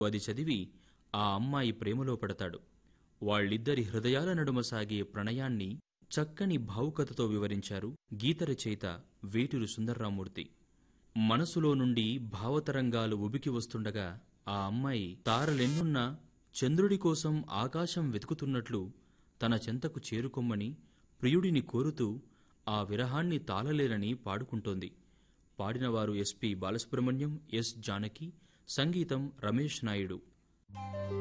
అది చదివి ఆ అమ్మాయి ప్రేమలో పడతాడు వాళ్ళిద్దరి హృదయాల నడుమ సాగే ప్రణయాన్ని చక్కని భావుకతతో వివరించారు గీత రచయిత వేటూరు సుందర్రామూర్తి మనసులో నుండి భావతరంగాలు ఉబికి వస్తుండగా ఆ అమ్మాయి తారలెన్నున్నా చంద్రుడి కోసం ఆకాశం వెతుకుతున్నట్లు తన చెంతకు చేరుకొమ్మని ప్రియుడిని కోరుతూ ఆ విరహాన్ని తాళలేరని పాడుకుంటోంది పాడినవారు ఎస్పి బాలసుబ్రహ్మణ్యం ఎస్ జానకి సంగీతం రమేష్ నాయుడు